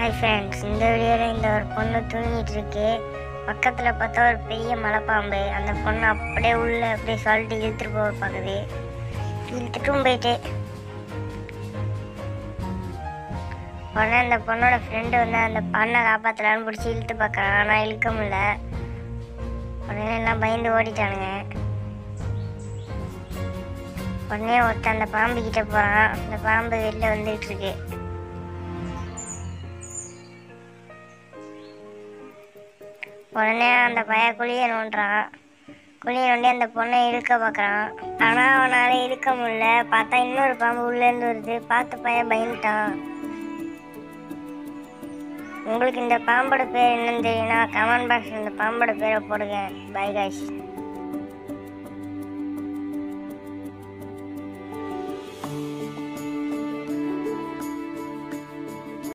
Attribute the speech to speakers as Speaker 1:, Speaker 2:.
Speaker 1: hi friends இந்த வீடியோவில் இந்த ஒரு பொண்ணு தூங்கிட்டு இருக்கு பக்கத்தில் பார்த்தா ஒரு பெரிய மலைப்பாம்பு அந்த பொண்ணு அப்படியே உள்ள அப்படியே சொல்லிட்டு இழுத்துட்டு போக பார்க்குது இழுத்துட்டும் போயிட்டு உடனே அந்த பொண்ணோட ஃப்ரெண்டு வந்து அந்த பண்ணை காப்பாற்றலான்னு பிடிச்சி இழுத்து பார்க்குறான் ஆனால் இழுக்க முடியல உடனே எல்லாம் பயந்து ஓடிட்டானுங்க உடனே ஒருத்தன் அந்த பாம்பு கிட்ட போகிறான் அந்த பாம்பு வெளில வந்துகிட்டு இருக்கு உடனே அந்த பையன் குழியை நோண்டுறான் குழியை நோண்டி அந்த பொண்ணை இழுக்க பார்க்குறான் ஆனால் அவனால் இழுக்க முடியல பார்த்தா இன்னொரு பாம்பு உள்ளேருந்து வருது பார்த்து பையன் பயந்துட்டான் உங்களுக்கு இந்த பாம்போட பேர் என்னன்னு தெரியும்னா கமெண்ட் பாக்ஸில் இந்த பாம்போட பேரை போடுங்க பை காய்ஸ்